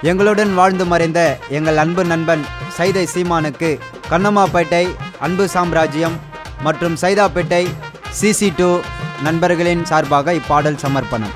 எங்களுடன் வாழ்ந்து மறைந்த எங்கள் அன்பு நண்பன் சைதை சீமானுக்கு கண்ணம்மாப்பேட்டை அன்பு சாம்ராஜ்யம் மற்றும் சைதாப்பேட்டை சிசி டூ நண்பர்களின் சார்பாக இப்பாடல் சமர்ப்பணம்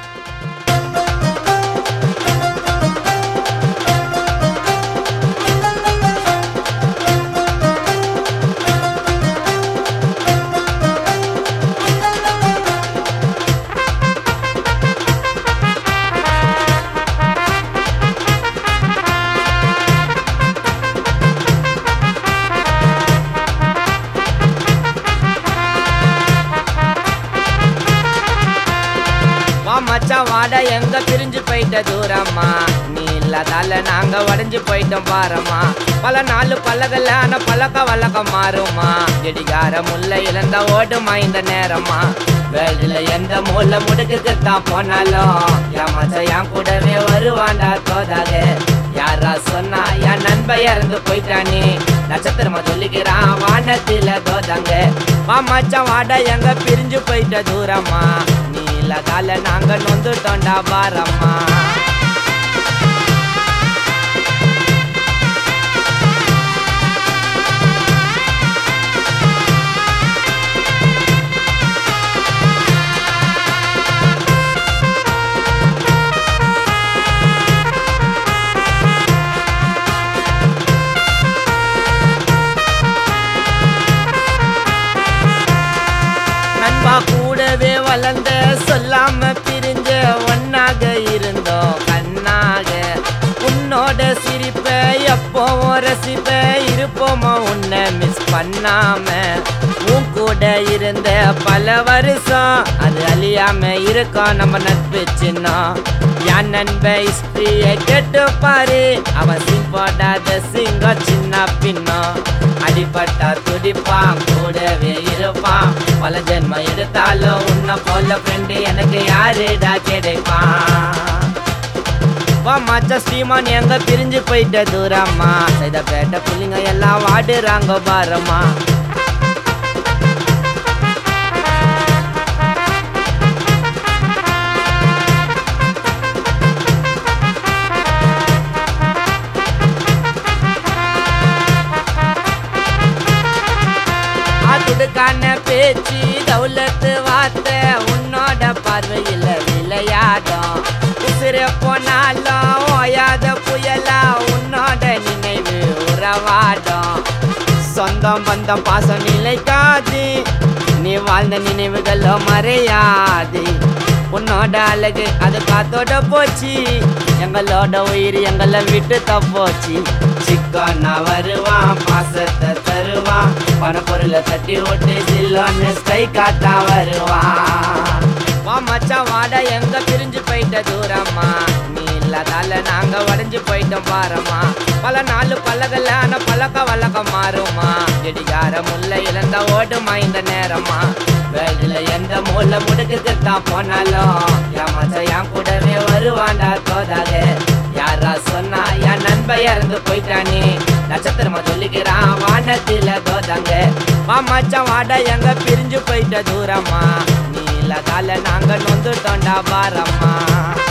வா மச்சான் வாடா எங்க பிரிஞ்சு போயிட்ட தூரம்மா நீ இல்லாதால நாங்க உடஞ்சு போயிட்டோம் பாரம்மா பல நாள் பல்லகல்ல ஆனா பழக்க வழக்கம் மாறுமா ஜெடிகார முல்லை இழந்த ஓடுமா இந்த நேரமா வேல்டுல எந்த மூல முடுக்குக்கு தான் போனாலும் என் மச்சான் என் கூடவே வருவான்டா தோதாக யாரா சொன்னா என் நண்ப இறந்து போயிட்டானே நட்சத்திரமா சொல்லிக்கிறான் வானத்தில தோதாங்க வா மச்சான் வாடா எங்க பிரிஞ்சு போயிட்ட தூரமா நீ இல்லாதால நாங்க நொந்துட்டோண்டா பாரம்மா நண்பா கூடவே வளர்ந்த சொல்லாம பிரிஞ்ச ஒன்னாக இருந்தோம் கண்ணாக உன்னோட சிரிப்ப எப்பவும் ரசிப்ப இருப்போமா உன்னை மிஸ் பண்ணாம உன் கூட இருந்த பல வருஷம் அது அழியாம இருக்கோம் நம்ம நட்பு சின்னம் என் நண்ப ஹிஸ்டரிய கேட்டு பாரு அவன் சிங் போடாத சிங்க சின்ன பின்னம் அடிபட்டா துடிப்பான் கூடவே இருப்பான் பல ஜென்மம் எடுத்தாலும் உன்னை போல ஃப்ரெண்டு எனக்கு யாருடா கிடைப்பான் வா மச்ச ஸ்ரீமான் எங்க பிரிஞ்சு போயிட்ட தூரம்மா செய்த பேட்ட புள்ளிங்க எல்லாம் வாடுறாங்க பாரம்மா அதுக்கான பேச்சு தௌலத்து வார்த்தை உன்னோட பார்வையில் விளையாடும் உசிர போனாலும் ஓயாத புயலா உன்னோட நினைவு உறவாடும் சொந்தம் பந்தம் பாசம் நிலைக்காது நீ வாழ்ந்த நினைவுகளோ மறையாது உன்னோட அழகு அது காத்தோட போச்சு எங்களோட உயிர் எங்களை விட்டு தப்போச்சு சிக்கனா வருவான் பாசத்தை தருவான் பண பொருளை தட்டி விட்டு சில்லோன்னு ஸ்கை காத்தா வருவான் வா மச்சான் வாடா எங்க பிரிஞ்சு போயிட்ட தூரம்மா நீ இல்லாதால நாங்க உடஞ்சு போயிட்டோம் பாரம்மா பல நாள் பல்லகல்ல ஆனா பழக்க வழக்கம் மாறுமா ஜெடிகார முல்லை இழந்த ஓடுமா இந்த நேரமா வேல்டுல எந்த மூல முடுக்குக்கு தான் போனாலும் என் மச்சான் என் கூடவே வருவான்டா தோதாக யாரா சொன்னா என் நண்ப இறந்து போயிட்டானே நட்சத்திரமா சொல்லிக்கிறான் வானத்தில தோதாங்க வா மச்சான் வாடா எங்க பிரிஞ்சு போயிட்ட தூரமா நீ இல்லாதால நாங்க நொந்துட்டோண்டா பாரம்மா